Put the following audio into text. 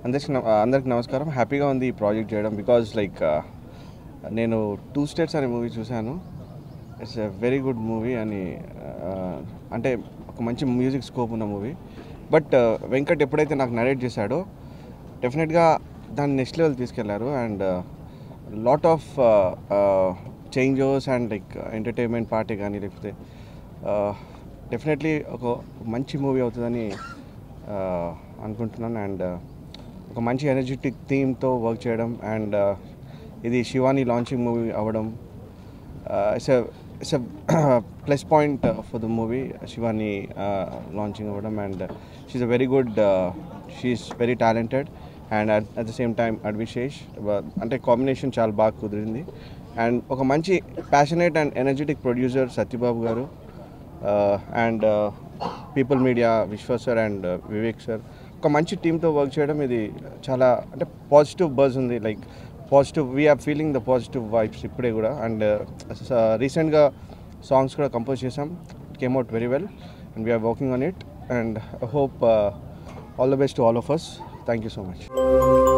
అందరికి నమ- అందరికి నమస్కారం హ్యాపీగా ఉంది ఈ ప్రాజెక్ట్ చేయడం బికాజ్ లైక్ నేను టూ స్టేట్స్ అనే మూవీ చూశాను it's a very good movie అని uh, అంటే ఒక మంచి మ్యూజిక్ స్కోప్ ఉన్న మూవీ బట్ వెంకట్ ఎప్పుడైతే నాకు నరేట్ చేశాడో డెఫినెట్గా దాన్ని నెక్స్ట్ లెవెల్ తీసుకెళ్లారు and lot of changes and like entertainment party కానీ లేకపోతే డెఫినెట్లీ ఒక మంచి మూవీ అవుతుందని uh, అనుకుంటున్నాను అండ్ ఒక మంచి ఎనర్జెటిక్ థీమ్తో వర్క్ చేయడం అండ్ ఇది శివాని లాంచింగ్ మూవీ అవ్వడం it's it's plus point for the movie Shivani launching అవ్వడం and she's a very good she's very talented and at the same time Adivi Sesh అంటే కాంబినేషన్ చాలా బాగా కుదిరింది అండ్ ఒక మంచి passionate and energetic producer Satyababu garu and people media Vishwa sir and Vivek sir ఒక మంచి టీంతో వర్క్ చేయడం ఇది చాలా అంటే పాజిటివ్ బజ్ ఉంది like positive we're feeling the positive vibes ఇప్పుడే కూడా అండ్ రీసెంట్గా సాంగ్స్ కూడా కంపోజ్ చేసాం came out very well and we're working on it and hope all the best to all of us thank you so much